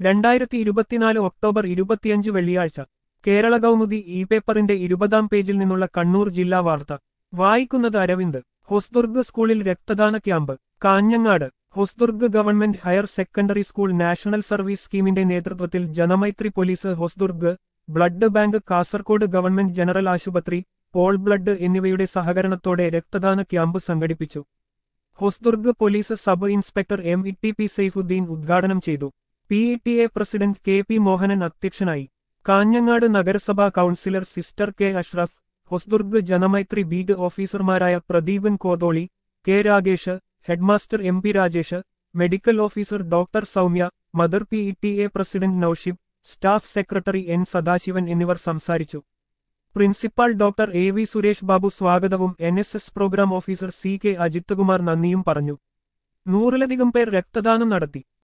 രണ്ടായിരത്തി ഇരുപത്തിനാല് ഒക്ടോബർ ഇരുപത്തിയഞ്ച് വെള്ളിയാഴ്ച കേരള കൗമുദി ഇ പേപ്പറിന്റെ ഇരുപതാം പേജിൽ നിന്നുള്ള കണ്ണൂർ ജില്ലാ വാർത്ത വായിക്കുന്നത് അരവിന്ദ് ഹൊസ്ദുർഗ് സ്കൂളിൽ രക്തദാന camp Kanhangad Hosdurg government higher secondary school national service സ്കീമിന്റെ നേതൃത്വത്തിൽ Janamaithri police Hosdurg blood bank Kasaragod government general ആശുപത്രി പോൾ ബ്ലഡ് എന്നിവയുടെ സഹകരണത്തോടെ രക്തദാന ക്യാമ്പ് സംഘടിപ്പിച്ചു Hosdurg police sub inspector M E T P Saifuddin ഉദ്ഘാടനം ചെയ്തു P E T A president K P Mohanan അധ്യക്ഷനായി കാഞ്ഞങ്ങാട് നഗരസഭാ councillor sister K Ashraf Hosdurg Janamaithri beat ഓഫീസർമാരായ Pradeepan Kotholi K Ragesh headmaster M P Rajesh medical officer doctor Soumya mother P E T A president Noushib staff secretary N Sadasivan എന്നിവർ സംസാരിച്ചു principal doctor A V Suresh Babu സ്വാഗതവും N S S programme officer C K Ajithkumar നന്ദിയും പറഞ്ഞു നൂറിലധികം പേർ രക്തദാനം നടത്തി